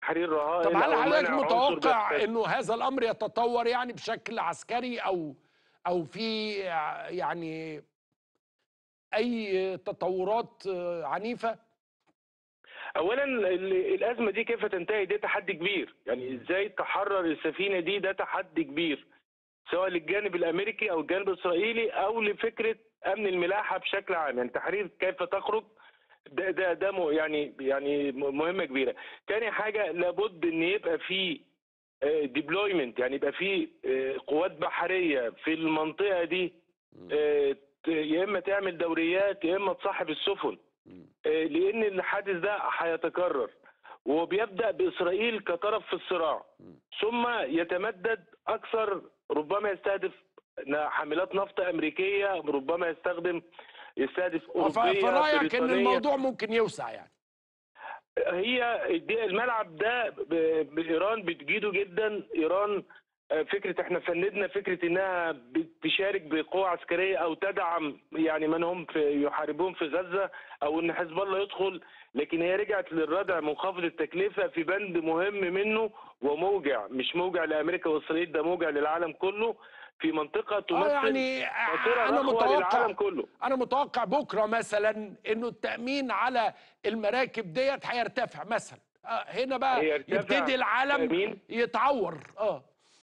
تحرير رهائن طب هل أو حضرتك منع عنصر متوقع بيختفي. انه هذا الامر يتطور يعني بشكل عسكري او او في يعني اي تطورات آه، عنيفه اولا ال- الازمه دي كيف تنتهي ده تحدي كبير يعني ازاي تحرر السفينه دي ده تحدي كبير سواء للجانب الامريكي او الجانب الاسرائيلي او لفكره امن الملاحه بشكل عام يعني تحرير كيف تخرج ده ده ده م- يعني يعني م- مهمه كبيره تاني حاجه لابد ان يبقى في ديبلويمنت يعني يبقى في آه، قوات بحريه في المنطقه دي آه، ت- يا اما تعمل دوريات يا اما تصاحب السفن آه، لان الحادث ده هيتكرر وبيبدا باسرائيل كطرف في الصراع ثم يتمدد اكثر ربما يستهدف ن- حاملات نفط امريكيه ربما يستخدم يستهدف ف- اوروبيه فرايك ان بريطانية. الموضوع ممكن يوسع يعني هي دي الملعب ده ب- بايران بتجيده جدا ايران آه، فكره احنا فندنا فكره انها بتشارك بقوه عسكريه او تدعم يعني من هم في يحاربون في غزه او ان حزب الله يدخل لكن هي رجعت للردع منخفض التكلفه في بند مهم منه وموجع مش موجع لامريكا واسرائيل ده موجع للعالم كله في منطقه اه تمثل يعني خطيره انا رخوه متوقع للعالم كله انا متوقع بكره مثلا انه التامين على المراكب ديت هيرتفع مثلا آه هنا بقى هيرتفع يبتدي العالم تأمين؟ يتعور اه